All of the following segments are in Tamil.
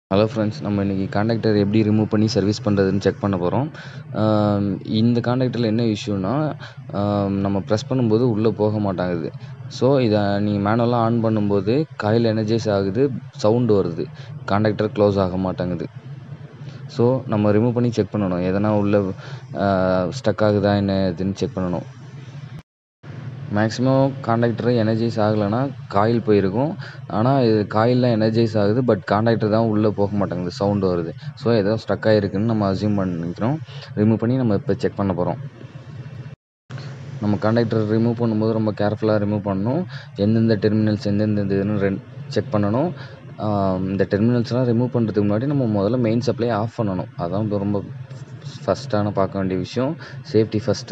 ஹலோ ஃப்ரெண்ட்ஸ் நம்ம இன்றைக்கி காண்டாக்டர் எப்படி ரிமூவ் பண்ணி சர்வீஸ் பண்ணுறதுன்னு செக் பண்ண போகிறோம் இந்த காண்டாக்டரில் என்ன இஷ்யூனா நம்ம ப்ரெஸ் பண்ணும்போது உள்ளே போக மாட்டேங்குது ஸோ இதை நீங்கள் மேனுவலாக ஆன் பண்ணும்போது காயில் எனர்ஜைஸ் ஆகுது சவுண்டு வருது காண்டாக்டர் க்ளோஸ் ஆக மாட்டேங்குது ஸோ நம்ம ரிமூவ் பண்ணி செக் பண்ணணும் எதனா உள்ளே ஸ்டக் ஆகுதா என்ன இதுன்னு செக் பண்ணணும் மேக்ஸிமம் காண்டாக்டர் எனர்ஜைஸ் ஆகலைன்னா காயில் போயிருக்கும் ஆனால் இது காயில்லாம் எனர்ஜைஸ் ஆகுது பட் காண்டாக்டர் தான் உள்ளே போக மாட்டேங்குது சவுண்டு வருது ஸோ ஏதோ ஸ்டக் ஆகிருக்குன்னு நம்ம அசியூம் பண்ணிக்கிறோம் ரிமூவ் பண்ணி நம்ம இப்போ செக் பண்ண போகிறோம் நம்ம காண்டாக்டர் ரிமூவ் பண்ணும்போது ரொம்ப கேர்ஃபுல்லாக ரிமூவ் பண்ணணும் எந்தெந்த டெர்மினல்ஸ் எந்தெந்த இதுன்னு ரென் செக் பண்ணணும் இந்த டெர்மினல்ஸ்லாம் ரிமூவ் பண்ணுறதுக்கு முன்னாடி நம்ம முதல்ல மெயின் சப்ளை ஆஃப் பண்ணணும் அதான் ரொம்ப ஃபஸ்ட்டான பார்க்க வேண்டிய விஷயம் சேஃப்டி ஃபஸ்ட்டு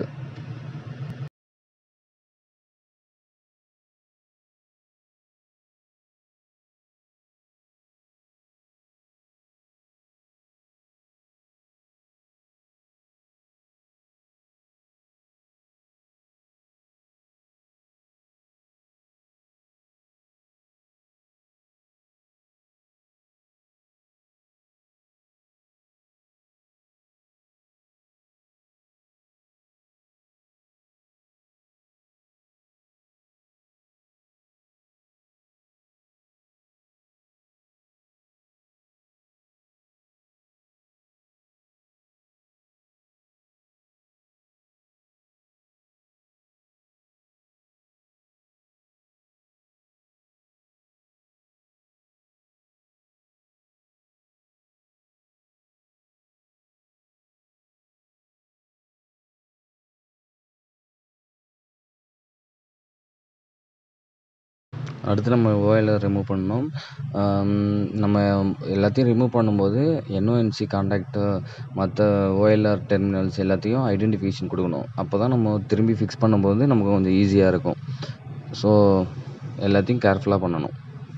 அடுத்து நம்ம ஓஎல்ஆர் ரிமூவ் பண்ணணும் நம்ம எல்லாத்தையும் ரிமூவ் பண்ணும்போது என்ஓஎன்சி காண்டாக்ட்டு மற்ற ஓஎல்ஆர் டெர்மினல்ஸ் எல்லாத்தையும் ஐடென்டிஃபிகேஷன் கொடுக்கணும் அப்போ தான் நம்ம திரும்பி ஃபிக்ஸ் பண்ணும்போது நமக்கு கொஞ்சம் ஈஸியாக இருக்கும் ஸோ எல்லாத்தையும் கேர்ஃபுல்லாக பண்ணணும்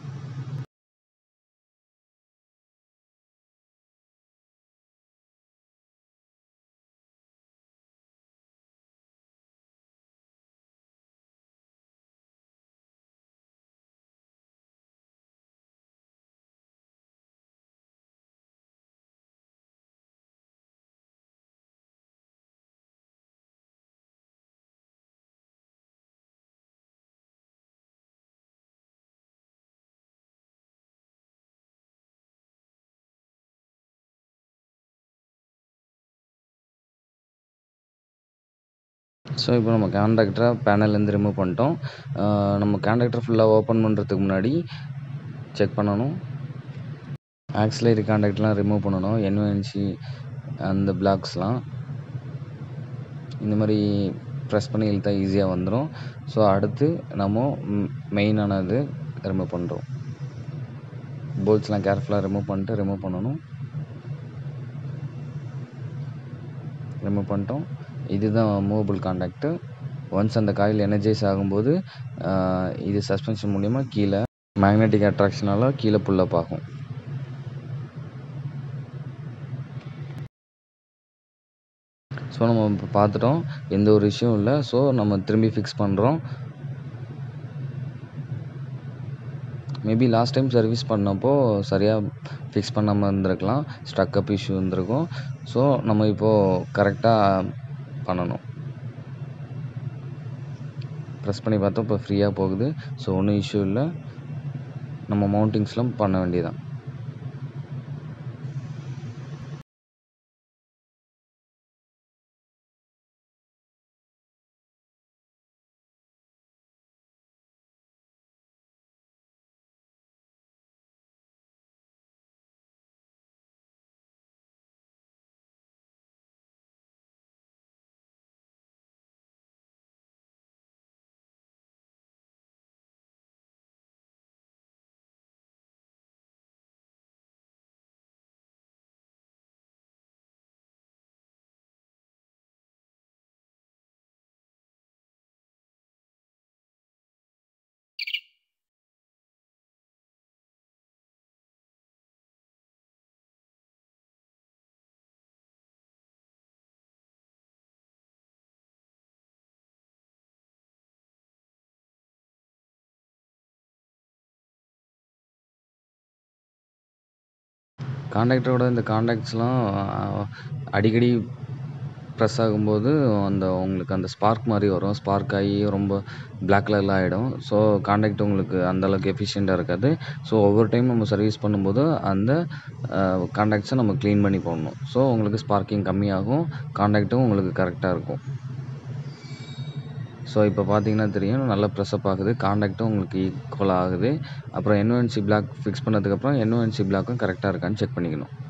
ஸோ இப்போ நம்ம காண்டாக்டரை பேனல்லேருந்து ரிமூவ் பண்ணிட்டோம் நம்ம காண்டாக்டர் ஃபுல்லாக ஓப்பன் பண்ணுறதுக்கு முன்னாடி செக் பண்ணணும் ஆக்சிலரி காண்டாக்ட்லாம் ரிமூவ் பண்ணணும் என்ஓஎன்சி அந்த பிளாக்ஸ்லாம் இந்த மாதிரி ப்ரெஸ் பண்ணி இழுத்தா ஈஸியாக வந்துடும் ஸோ அடுத்து நம்ம மெயினானது ரிமூவ் பண்ணுறோம் போல்ட்ஸ்லாம் கேர்ஃபுல்லாக ரிமூவ் பண்ணிட்டு ரிமூவ் பண்ணணும் ரிமூவ் பண்ணிட்டோம் இதுதான் மூவபிள் காண்டாக்ட்டு ஒன்ஸ் அந்த காயில் எனர்ஜைஸ் ஆகும்போது இது சஸ்பென்ஷன் மூலிமா கீழே மேக்னெட்டிக் அட்ராக்ஷனால் கீழே புல்லப் ஆகும் ஸோ நம்ம இப்போ பார்த்துட்டோம் எந்த ஒரு இஷ்யூவும் இல்லை ஸோ நம்ம திரும்பி ஃபிக்ஸ் பண்ணுறோம் மேபி லாஸ்ட் டைம் சர்வீஸ் பண்ணப்போ சரியாக ஃபிக்ஸ் பண்ணாமல் இருந்திருக்கலாம் ஸ்ட்ரக்கப் இஷ்யூ இருந்திருக்கும் ஸோ நம்ம இப்போது கரெக்டாக பண்ணணும் ப்ரெஸ் பண்ணி பார்த்தோம் இப்போ ஃப்ரீயாக போகுது ஸோ ஒன்றும் இஷ்யூ இல்லை நம்ம மவுண்டிங்ஸ்லாம் பண்ண வேண்டியதான் காண்டாக்டரோட இந்த காண்டாக்ட்ஸ்லாம் அடிக்கடி ப்ரெஸ் ஆகும்போது அந்த உங்களுக்கு அந்த ஸ்பார்க் மாதிரி வரும் ஸ்பார்க் ஆகி ரொம்ப பிளாக் கலரில் ஆகிடும் ஸோ காண்டாக்ட் உங்களுக்கு அந்த அளவுக்கு எஃபிஷியண்ட்டாக இருக்காது ஸோ ஒவ்வொரு டைம் நம்ம சர்வீஸ் பண்ணும்போது அந்த காண்டாக்ட்ஸை நம்ம க்ளீன் பண்ணி போடணும் ஸோ உங்களுக்கு ஸ்பார்க்கிங் கம்மியாகும் காண்டாக்ட்டும் உங்களுக்கு கரெக்டாக இருக்கும் ஸோ இப்போ பார்த்தீங்கன்னா தெரியும் நல்லா ப்ரெஸ்அப் ஆகுது காண்டாக்ட்டும் உங்களுக்கு ஈக்குவல் ஆகுது அப்புறம் என்ஓஎன்சி பிளாக் ஃபிக்ஸ் பண்ணதுக்கப்புறம் என்ஓஎன்சி பிளாக்கும் கரெக்டாக இருக்கான்னு செக் பண்ணிக்கணும்